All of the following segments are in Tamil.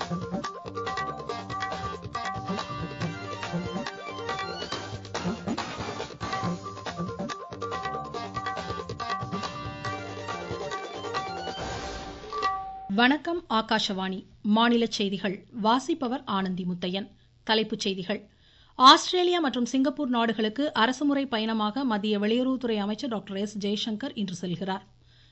வணக்கம் ஆகாஷவாணி மாநில செய்திகள் வாசிப்பவர் ஆனந்தி முத்தையன் தலைப்புச் செய்திகள் ஆஸ்திரேலியா மற்றும் சிங்கப்பூர் நாடுகளுக்கு அரசுமுறை பயணமாக மத்திய வெளியுறவுத்துறை அமைச்சர் டாக்டர் எஸ் ஜெய்சங்கர் இன்று செல்கிறார்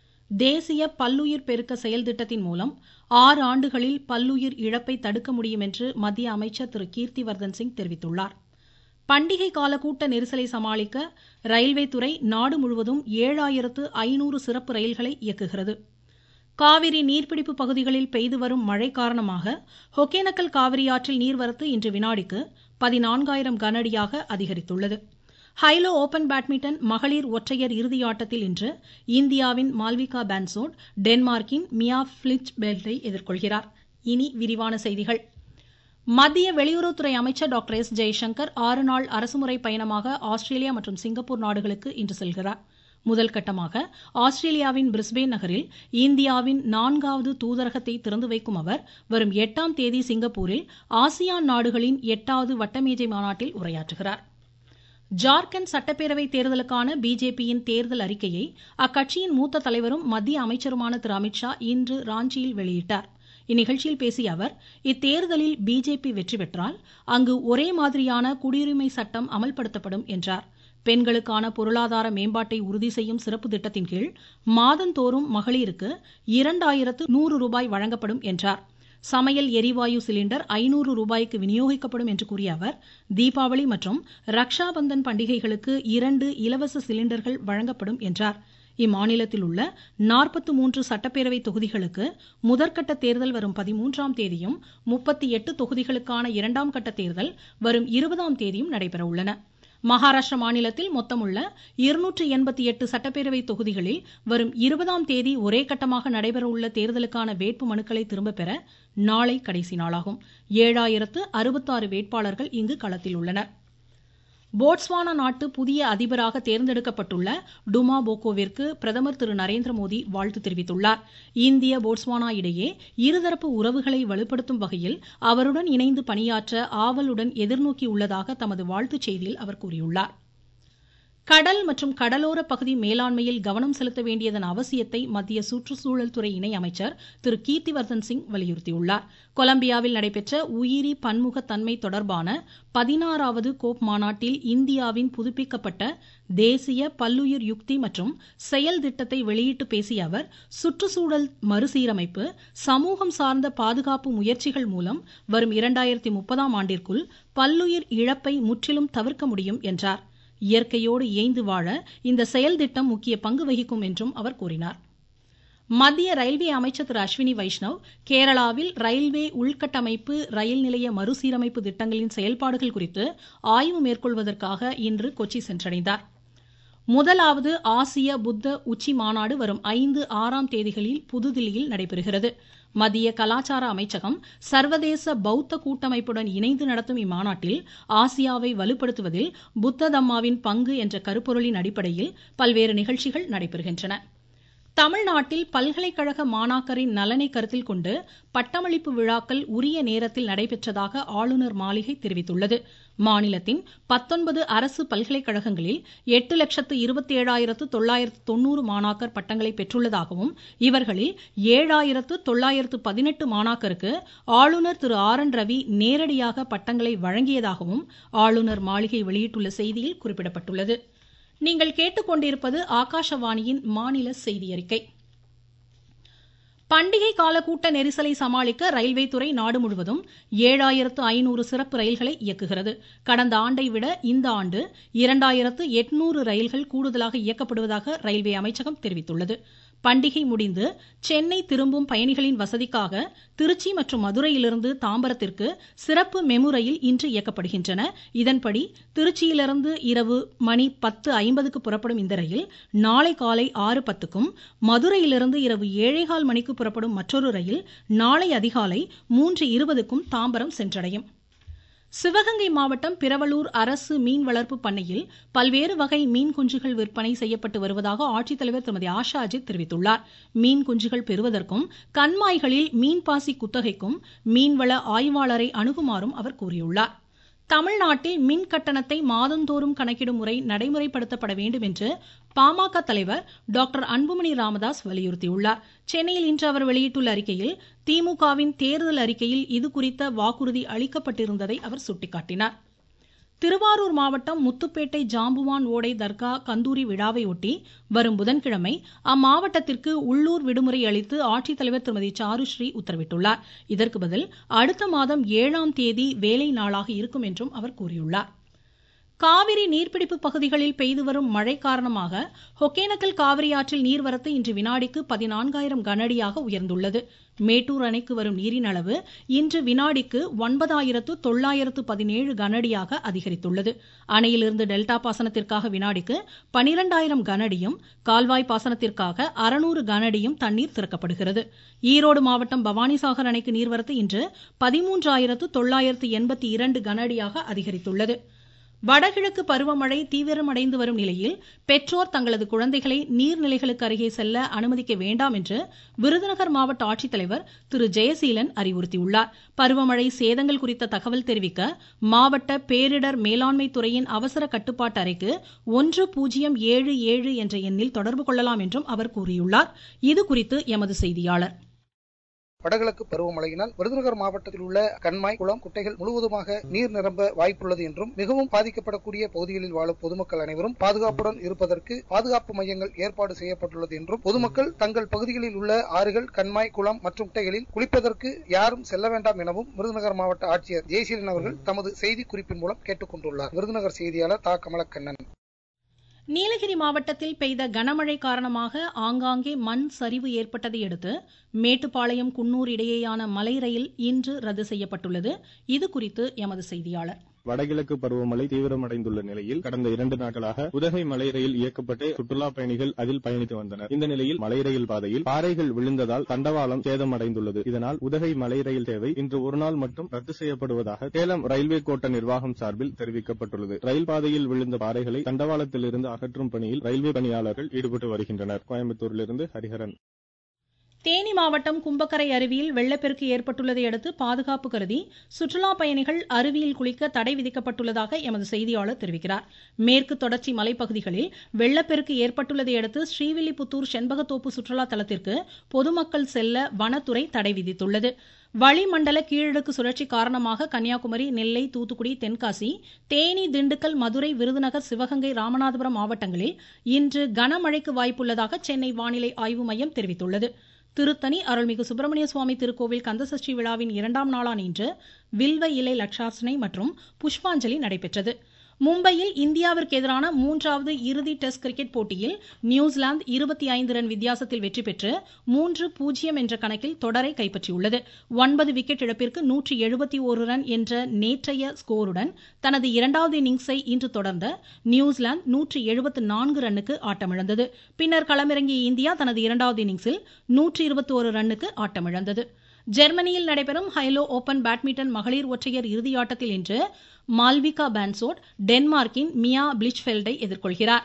தேசிய பல்லுயிர் பெருக்க செயல் திட்டத்தின் மூலம் ஆறு ஆண்டுகளில் பல்லுயிர் இழப்பை தடுக்க முடியும் என்று மத்திய அமைச்சர் திரு கீர்த்திவர்தன் சிங் தெரிவித்துள்ளார் பண்டிகை கால கூட்ட நெரிசலை சமாளிக்க ரயில்வே துறை நாடு முழுவதும் ஏழாயிரத்து ஐநூறு சிறப்பு ரயில்களை இயக்குகிறது காவிரி நீர்பிடிப்பு பகுதிகளில் பெய்து வரும் மழை காரணமாக ஒகேனக்கல் காவிரி ஆற்றில் நீர்வரத்து இன்று வினாடிக்கு பதினான்காயிரம் கனஅடியாக அதிகரித்துள்ளது ஹைலோ ஓபன் பேட்மிண்டன் மகளிர் ஒற்றையர் இறுதியாட்டத்தில் இன்று இந்தியாவின் மால்விகா பான்சோட் டென்மார்க்கின் மியா பிளிட்ச்பெல்ட்டை எதிர்கொள்கிறார் இனி விரிவான செய்திகள் மத்திய வெளியுறவுத்துறை அமைச்சர் டாக்டர் எஸ் ஜெய்சங்கர் ஆறு நாள் அரசுமுறை பயணமாக ஆஸ்திரேலியா மற்றும் சிங்கப்பூர் நாடுகளுக்கு இன்று செல்கிறார் முதல் கட்டமாக ஆஸ்திரேலியாவின் பிரிஸ்பேன் நகரில் இந்தியாவின் நான்காவது தூதரகத்தை திறந்து வைக்கும் அவர் வரும் எட்டாம் தேதி சிங்கப்பூரில் ஆசியான் நாடுகளின் எட்டாவது வட்டமேஜை மாநாட்டில் உரையாற்றுகிறார் ஜார்க்கண்ட் சட்டப்பேரவை தேர்தலுக்கான பிஜேபியின் தேர்தல் அறிக்கையை அக்கட்சியின் மூத்த தலைவரும் மத்திய அமைச்சருமான திரு அமித்ஷா இன்று ராஞ்சியில் வெளியிட்டார் இந்நிகழ்ச்சியில் பேசிய அவர் இத்தேர்தலில் பிஜேபி வெற்றி பெற்றால் அங்கு ஒரே மாதிரியான குடியுரிமை சட்டம் அமல்படுத்தப்படும் என்றார் பெண்களுக்கான பொருளாதார மேம்பாட்டை உறுதி செய்யும் சிறப்பு திட்டத்தின் கீழ் மாதந்தோறும் மகளிருக்கு இரண்டாயிரத்து நூறு ரூபாய் வழங்கப்படும் என்றார் சமையல் எரிவாயு சிலிண்டர் ஐநூறு ரூபாய்க்கு விநியோகிக்கப்படும் என்று கூறிய அவர் தீபாவளி மற்றும் ரக்ஷாபந்தன் பண்டிகைகளுக்கு இரண்டு இலவச சிலிண்டர்கள் வழங்கப்படும் என்றார் இம்மாநிலத்தில் உள்ள நாற்பத்து மூன்று சட்டப்பேரவை தொகுதிகளுக்கு முதற்கட்ட தேர்தல் வரும் பதிமூன்றாம் தேதியும் முப்பத்தி எட்டு தொகுதிகளுக்கான இரண்டாம் கட்ட தேர்தல் வரும் இருபதாம் தேதியும் நடைபெற உள்ளன மகாராஷ்டிர மாநிலத்தில் மொத்தமுள்ள இருநூற்று எண்பத்தி எட்டு சட்டப்பேரவை தொகுதிகளில் வரும் இருபதாம் தேதி ஒரே கட்டமாக நடைபெறவுள்ள தேர்தலுக்கான வேட்பு மனுக்களை திரும்பப் பெற நாளை கடைசி நாளாகும் ஏழாயிரத்து அறுபத்தாறு வேட்பாளர்கள் இங்கு களத்தில் உள்ளனர் போட்ஸ்வானா நாட்டு புதிய அதிபராக தேர்ந்தெடுக்கப்பட்டுள்ள டுமா போகோவிற்கு பிரதமர் திரு நரேந்திர மோடி வாழ்த்து தெரிவித்துள்ளார் இந்திய போட்ஸ்வானா இடையே இருதரப்பு உறவுகளை வலுப்படுத்தும் வகையில் அவருடன் இணைந்து பணியாற்ற ஆவலுடன் எதிர்நோக்கியுள்ளதாக தமது வாழ்த்துச் செய்தியில் அவர் கூறியுள்ளார் கடல் மற்றும் கடலோர பகுதி மேலாண்மையில் கவனம் செலுத்த வேண்டியதன் அவசியத்தை மத்திய சுற்றுச்சூழல் துறை இணை அமைச்சர் திரு கீர்த்திவர்தன் சிங் வலியுறுத்தியுள்ளார் கொலம்பியாவில் நடைபெற்ற உயிரி பன்முகத்தன்மை தொடர்பான பதினாறாவது கோப் மாநாட்டில் இந்தியாவின் புதுப்பிக்கப்பட்ட தேசிய பல்லுயிர் யுக்தி மற்றும் செயல் திட்டத்தை வெளியிட்டு பேசிய அவர் சுற்றுச்சூழல் மறுசீரமைப்பு சமூகம் சார்ந்த பாதுகாப்பு முயற்சிகள் மூலம் வரும் இரண்டாயிரத்தி முப்பதாம் ஆண்டிற்குள் பல்லுயிர் இழப்பை முற்றிலும் தவிர்க்க முடியும் என்றார் இயற்கையோடு இயைந்து வாழ இந்த செயல் திட்டம் முக்கிய பங்கு வகிக்கும் என்றும் அவர் கூறினார் மத்திய ரயில்வே அமைச்சர் திரு அஸ்வினி வைஷ்ணவ் கேரளாவில் ரயில்வே உள்கட்டமைப்பு ரயில் நிலைய மறுசீரமைப்பு திட்டங்களின் செயல்பாடுகள் குறித்து ஆய்வு மேற்கொள்வதற்காக இன்று கொச்சி சென்றடைந்தார் முதலாவது ஆசிய புத்த உச்சி மாநாடு வரும் ஐந்து ஆறாம் தேதிகளில் புதுதில்லியில் நடைபெறுகிறது மத்திய கலாச்சார அமைச்சகம் சர்வதேச பௌத்த கூட்டமைப்புடன் இணைந்து நடத்தும் இம்மாநாட்டில் ஆசியாவை வலுப்படுத்துவதில் புத்த தம்மாவின் பங்கு என்ற கருப்பொருளின் அடிப்படையில் பல்வேறு நிகழ்ச்சிகள் நடைபெறுகின்றன தமிழ்நாட்டில் பல்கலைக்கழக மாணாக்கரின் நலனை கருத்தில் கொண்டு பட்டமளிப்பு விழாக்கள் உரிய நேரத்தில் நடைபெற்றதாக ஆளுநர் மாளிகை தெரிவித்துள்ளது மாநிலத்தின் பத்தொன்பது அரசு பல்கலைக்கழகங்களில் எட்டு லட்சத்து இருபத்தி ஏழாயிரத்து தொள்ளாயிரத்து தொண்ணூறு மாணாக்கர் பட்டங்களை பெற்றுள்ளதாகவும் இவர்களில் ஏழாயிரத்து தொள்ளாயிரத்து பதினெட்டு மாணாக்கருக்கு ஆளுநர் திரு ஆர் என் ரவி நேரடியாக பட்டங்களை வழங்கியதாகவும் ஆளுநர் மாளிகை வெளியிட்டுள்ள செய்தியில் குறிப்பிடப்பட்டுள்ளது நீங்கள் கேட்டுக்கொண்டிருப்பது ஆகாஷவாணியின் மாநில செய்தி அறிக்கை பண்டிகை கால கூட்ட நெரிசலை சமாளிக்க ரயில்வே துறை நாடு முழுவதும் ஏழாயிரத்து ஐநூறு சிறப்பு ரயில்களை இயக்குகிறது கடந்த ஆண்டை விட இந்த ஆண்டு இரண்டாயிரத்து எட்நூறு ரயில்கள் கூடுதலாக இயக்கப்படுவதாக ரயில்வே அமைச்சகம் தெரிவித்துள்ளது பண்டிகை முடிந்து சென்னை திரும்பும் பயணிகளின் வசதிக்காக திருச்சி மற்றும் மதுரையிலிருந்து தாம்பரத்திற்கு சிறப்பு மெமு ரயில் இன்று இயக்கப்படுகின்றன இதன்படி திருச்சியிலிருந்து இரவு மணி பத்து ஐம்பதுக்கு புறப்படும் இந்த ரயில் நாளை காலை ஆறு பத்துக்கும் மதுரையிலிருந்து இரவு ஏழேகால் மணிக்கு புறப்படும் மற்றொரு ரயில் நாளை அதிகாலை மூன்று இருபதுக்கும் தாம்பரம் சென்றடையும் சிவகங்கை மாவட்டம் பிரவலூர் அரசு மீன் வளர்ப்பு பண்ணையில் பல்வேறு வகை மீன் குஞ்சுகள் விற்பனை செய்யப்பட்டு வருவதாக ஆட்சித்தலைவர் திருமதி ஆஷா அஜித் தெரிவித்துள்ளார் மீன் குஞ்சுகள் பெறுவதற்கும் கண்மாய்களில் மீன்பாசி குத்தகைக்கும் மீன்வள ஆய்வாளரை அணுகுமாறும் அவர் கூறியுள்ளார் தமிழ்நாட்டில் மின் கட்டணத்தை மாதந்தோறும் கணக்கிடும் முறை நடைமுறைப்படுத்தப்பட வேண்டும் என்று பாமக தலைவர் டாக்டர் அன்புமணி ராமதாஸ் வலியுறுத்தியுள்ளார் சென்னையில் இன்று அவர் வெளியிட்டுள்ள அறிக்கையில் திமுகவின் தேர்தல் அறிக்கையில் இதுகுறித்த வாக்குறுதி அளிக்கப்பட்டிருந்ததை அவர் சுட்டிக்காட்டினார் திருவாரூர் மாவட்டம் முத்துப்பேட்டை ஜாம்புவான் ஓடை தர்கா கந்தூரி விழாவையொட்டி வரும் புதன்கிழமை அம்மாவட்டத்திற்கு உள்ளூர் விடுமுறை அளித்து ஆட்சித்தலைவர் திருமதி சாருஸ்ரீ உத்தரவிட்டுள்ளார் இதற்கு பதில் அடுத்த மாதம் ஏழாம் தேதி வேலை நாளாக இருக்கும் என்றும் அவர் கூறியுள்ளார் காவிரி நீர்பிடிப்பு பகுதிகளில் பெய்து வரும் மழை காரணமாக ஒகேனக்கல் காவிரி ஆற்றில் நீர்வரத்து இன்று வினாடிக்கு பதினான்காயிரம் கனஅடியாக உயர்ந்துள்ளது மேட்டூர் அணைக்கு வரும் நீரின் அளவு இன்று வினாடிக்கு ஒன்பதாயிரத்து தொள்ளாயிரத்து பதினேழு கனஅடியாக அதிகரித்துள்ளது அணையிலிருந்து டெல்டா பாசனத்திற்காக வினாடிக்கு பனிரெண்டாயிரம் கனஅடியும் கால்வாய் பாசனத்திற்காக அறுநூறு கனஅடியும் தண்ணீர் திறக்கப்படுகிறது ஈரோடு மாவட்டம் பவானிசாகர் அணைக்கு நீர்வரத்து இன்று பதிமூன்றாயிரத்து தொள்ளாயிரத்து எண்பத்தி இரண்டு கனஅடியாக அதிகரித்துள்ளது வடகிழக்கு பருவமழை தீவிரமடைந்து வரும் நிலையில் பெற்றோர் தங்களது குழந்தைகளை நீர்நிலைகளுக்கு அருகே செல்ல அனுமதிக்க வேண்டாம் என்று விருதுநகர் மாவட்ட ஆட்சித்தலைவர் திரு ஜெயசீலன் அறிவுறுத்தியுள்ளார் பருவமழை சேதங்கள் குறித்த தகவல் தெரிவிக்க மாவட்ட பேரிடர் மேலாண்மை துறையின் அவசர கட்டுப்பாட்டு அறைக்கு ஒன்று பூஜ்ஜியம் ஏழு ஏழு என்ற எண்ணில் தொடர்பு கொள்ளலாம் என்றும் அவர் கூறியுள்ளார் இதுகுறித்து எமது செய்தியாளர் வடகிழக்கு பருவமழையினால் விருதுநகர் மாவட்டத்தில் உள்ள கண்மாய் குளம் குட்டைகள் முழுவதுமாக நீர் நிரம்ப வாய்ப்புள்ளது என்றும் மிகவும் பாதிக்கப்படக்கூடிய பகுதிகளில் வாழும் பொதுமக்கள் அனைவரும் பாதுகாப்புடன் இருப்பதற்கு பாதுகாப்பு மையங்கள் ஏற்பாடு செய்யப்பட்டுள்ளது என்றும் பொதுமக்கள் தங்கள் பகுதிகளில் உள்ள ஆறுகள் கண்மாய் குளம் மற்றும் குட்டைகளில் குளிப்பதற்கு யாரும் செல்ல வேண்டாம் எனவும் விருதுநகர் மாவட்ட ஆட்சியர் ஜெயசீலன் அவர்கள் தமது செய்தி குறிப்பின் மூலம் கேட்டுக் கொண்டுள்ளார் விருதுநகர் செய்தியாளர் தா கமலக்கண்ணன் நீலகிரி மாவட்டத்தில் பெய்த கனமழை காரணமாக ஆங்காங்கே மண் சரிவு ஏற்பட்டதை அடுத்து மேட்டுப்பாளையம் குன்னூர் இடையேயான மலை ரயில் இன்று ரத்து செய்யப்பட்டுள்ளது இதுகுறித்து எமது செய்தியாளர் வடகிழக்கு பருவமழை தீவிரமடைந்துள்ள நிலையில் கடந்த இரண்டு நாட்களாக உதகை மலை ரயில் இயக்கப்பட்டு சுற்றுலா பயணிகள் அதில் பயணித்து வந்தனர் இந்த நிலையில் மலை ரயில் பாதையில் பாறைகள் விழுந்ததால் தண்டவாளம் சேதமடைந்துள்ளது இதனால் உதகை மலை ரயில் சேவை இன்று ஒருநாள் மட்டும் ரத்து செய்யப்படுவதாக சேலம் ரயில்வே கோட்ட நிர்வாகம் சார்பில் தெரிவிக்கப்பட்டுள்ளது ரயில் பாதையில் விழுந்த பாறைகளை தண்டவாளத்திலிருந்து அகற்றும் பணியில் ரயில்வே பணியாளர்கள் ஈடுபட்டு வருகின்றனர் கோயம்புத்தூரிலிருந்து ஹரிஹரன் தேனி மாவட்டம் கும்பக்கரை அருவியில் வெள்ளப்பெருக்கு ஏற்பட்டுள்ளதை அடுத்து பாதுகாப்பு கருதி சுற்றுலா பயணிகள் அருவியில் குளிக்க தடை விதிக்கப்பட்டுள்ளதாக எமது செய்தியாளர் தெரிவிக்கிறார் மேற்கு தொடர்ச்சி மலைப்பகுதிகளில் வெள்ளப்பெருக்கு ஏற்பட்டுள்ளதை அடுத்து ஸ்ரீவில்லிபுத்தூர் செண்பகத்தோப்பு சுற்றுலா தலத்திற்கு பொதுமக்கள் செல்ல வனத்துறை தடை விதித்துள்ளது வளிமண்டல கீழடுக்கு சுழற்சி காரணமாக கன்னியாகுமரி நெல்லை தூத்துக்குடி தென்காசி தேனி திண்டுக்கல் மதுரை விருதுநகர் சிவகங்கை ராமநாதபுரம் மாவட்டங்களில் இன்று கனமழைக்கு வாய்ப்புள்ளதாக சென்னை வானிலை ஆய்வு மையம் தெரிவித்துள்ளது திருத்தணி அருள்மிகு சுப்பிரமணிய சுவாமி திருக்கோவில் கந்தசஷ்டி விழாவின் இரண்டாம் நாளான இன்று வில்வ இலை லட்சாசனை மற்றும் புஷ்பாஞ்சலி நடைபெற்றது மும்பையில் இந்தியாவிற்கு எதிரான மூன்றாவது இறுதி டெஸ்ட் கிரிக்கெட் போட்டியில் நியூசிலாந்து இருபத்தி ஐந்து ரன் வித்தியாசத்தில் வெற்றி பெற்று மூன்று பூஜ்ஜியம் என்ற கணக்கில் தொடரை கைப்பற்றியுள்ளது ஒன்பது விக்கெட் இழப்பிற்கு நூற்றி எழுபத்தி ஒரு ரன் என்ற நேற்றைய ஸ்கோருடன் தனது இரண்டாவது இன்னிங்ஸை இன்று தொடர்ந்த நியூசிலாந்து நூற்றி எழுபத்து நான்கு ரன்னுக்கு ஆட்டமிழந்தது பின்னர் களமிறங்கிய இந்தியா தனது இரண்டாவது இன்னிங்ஸில் நூற்றி இருபத்தி ஒரு ரன்னுக்கு ஆட்டமிழந்தது ஜெர்மனியில் நடைபெறும் ஹைலோ ஓபன் பேட்மிண்டன் மகளிர் ஒற்றையர் இறுதியாட்டத்தில் இன்று மால்விகா பான்சோட் டென்மார்க்கின் மியா பிளிச்ஃபெல்டை எதிர்கொள்கிறார்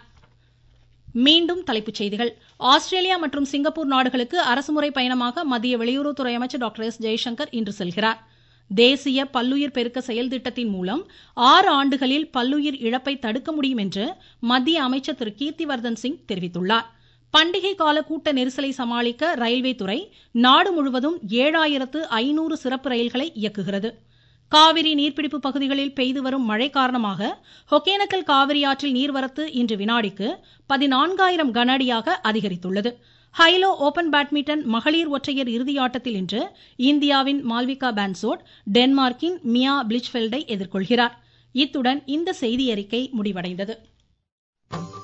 மீண்டும் தலைப்புச் செய்திகள் ஆஸ்திரேலியா மற்றும் சிங்கப்பூர் நாடுகளுக்கு அரசுமுறை பயணமாக மத்திய வெளியுறவுத்துறை அமைச்சர் டாக்டர் எஸ் ஜெய்சங்கர் இன்று செல்கிறார் தேசிய பல்லுயிர் பெருக்க செயல் திட்டத்தின் மூலம் ஆறு ஆண்டுகளில் பல்லுயிர் இழப்பை தடுக்க முடியும் என்று மத்திய அமைச்சர் திரு கீர்த்திவர்தன் சிங் தெரிவித்துள்ளார் பண்டிகை கால கூட்ட நெரிசலை சமாளிக்க ரயில்வே துறை நாடு முழுவதும் ஏழாயிரத்து ஐநூறு சிறப்பு ரயில்களை இயக்குகிறது காவிரி நீர்பிடிப்பு பகுதிகளில் பெய்து வரும் மழை காரணமாக ஒகேனக்கல் காவிரி ஆற்றில் நீர்வரத்து இன்று வினாடிக்கு பதினான்காயிரம் கன அடியாக அதிகரித்துள்ளது ஹைலோ ஓபன் பேட்மிண்டன் மகளிர் ஒற்றையர் இறுதியாட்டத்தில் இன்று இந்தியாவின் மால்விகா பான்சோட் டென்மார்க்கின் மியா பிளிச்ஃபெல்டை எதிர்கொள்கிறார் இத்துடன் இந்த செய்தியறிக்கை முடிவடைந்தது